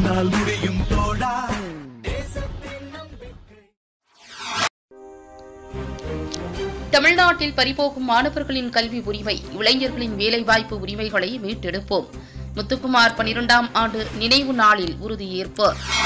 உன்னால் முடியும் தோழா தமிழ்நாட்டில் பறிபோகும் மாணவர்களின் கல்வி உரிமை இளைஞர்களின் வேலைவாய்ப்பு உரிமைகளை மீட்டெடுப்போம் முத்துக்குமார் பனிரெண்டாம் ஆண்டு நினைவு நாளில் உறுதியேற்பு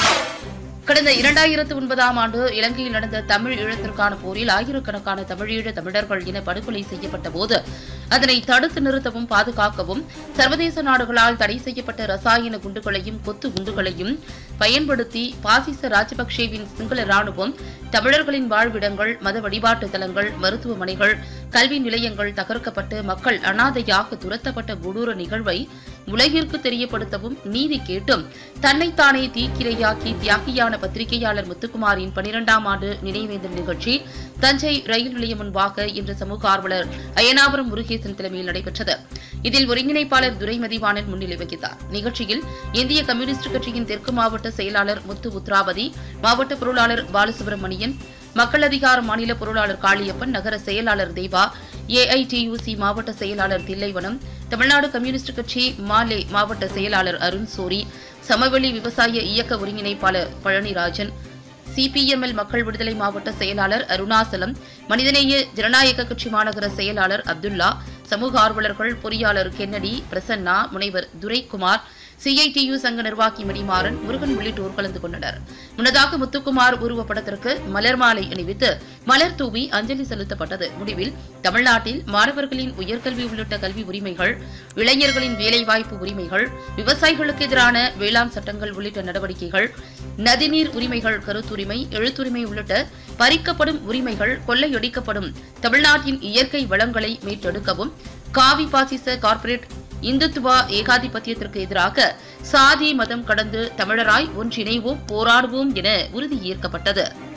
கடந்த இரண்டாயிரத்து ஒன்பதாம் ஆண்டு இலங்கையில் நடந்த தமிழ் ஈழத்திற்கான போரில் ஆயிரக்கணக்கான தமிழீழ தமிழர்கள் இன படுகொலை செய்யப்பட்ட போது அதனை தடுத்து நிறுத்தவும் பாதுகாக்கவும் சர்வதேச நாடுகளால் தடை செய்யப்பட்ட ரசாயன குண்டுகளையும் கொத்து குண்டுகளையும் பயன்படுத்தி பாசிச ராஜபக்சேவின் சிங்கள ராணுவம் தமிழர்களின் வாழ்விடங்கள் மத வழிபாட்டு தலங்கள் மருத்துவமனைகள் கல்வி நிலையங்கள் தகர்க்கப்பட்டு மக்கள் அனாதையாக துரத்தப்பட்ட கொடூர நிகழ்வை உலகிற்கு தெரியப்படுத்தவும் நீதி கேட்டும் தன்னைத்தானே தீக்கிரையாக்கி தியாகியான பத்திரிகையாளர் முத்துக்குமாரின் பனிரெண்டாம் ஆண்டு நினைவேந்தல் நிகழ்ச்சி தஞ்சை ரயில் நிலையம் முன்பாக இன்று சமூக ஆர்வலர் அயனாபுரம் முருகேசன் தலைமையில் நடைபெற்றது இதில் ஒருங்கிணைப்பாளர் துரைமதிவாணன் முன்னிலை வகித்தார் நிகழ்ச்சியில் இந்திய கம்யூனிஸ்ட் கட்சியின் தெற்கு மாவட்ட செயலாளர் முத்து உத்ராபதி மாவட்ட பொருளாளர் பாலசுப்ரமணியன் மக்கள் அதிகார மாநில பொருளாளர் காளியப்பன் நகர செயலாளர் தேவா ஏஐடியூசி மாவட்ட செயலாளர் தில்லைவனம் தமிழ்நாடு கம்யூனிஸ்ட் கட்சி மாலே மாவட்ட செயலாளர் அருண் சோரி சமவெளி விவசாய இயக்க ஒருங்கிணைப்பாளர் பழனிராஜன் சிபிஎம்எல் மக்கள் விடுதலை மாவட்ட செயலாளர் அருணாசலம் மனிதநேய ஜனநாயக கட்சி மாநகர செயலாளர் அப்துல்லா சமூக ஆர்வலர்கள் பொறியாளர் கென்னடி பிரசன்னா முனைவர் துரைக்குமார் சிஐடியு சங்க நிர்வாகி மணிமாறன் முருகன் உள்ளிட்டோர் கலந்து கொண்டனர் முன்னதாக முத்துக்குமார் உருவப்படத்திற்கு மலர் மாலை அணிவித்து மலர் தூவி அஞ்சலி செலுத்தப்பட்டது முடிவில் தமிழ்நாட்டில் மாணவர்களின் உயர்கல்வி உள்ளிட்ட கல்வி உரிமைகள் இளைஞர்களின் வேலைவாய்ப்பு உரிமைகள் விவசாயிகளுக்கு எதிரான வேளாண் சட்டங்கள் உள்ளிட்ட நடவடிக்கைகள் நதிநீர் உரிமைகள் கருத்துரிமை எழுத்துரிமை உள்ளிட்ட பறிக்கப்படும் உரிமைகள் கொள்ளையடிக்கப்படும் தமிழ்நாட்டின் இயற்கை வளங்களை மீட்டெடுக்கவும் காவி பாசிச கார்ப்பரேட் இந்துத்துவா ஏகாதிபத்தியத்திற்கு எதிராக சாதி மதம் கடந்து தமிழராய் ஒன்றிணைவோம் போராடுவோம் என உறுதியேற்கப்பட்டது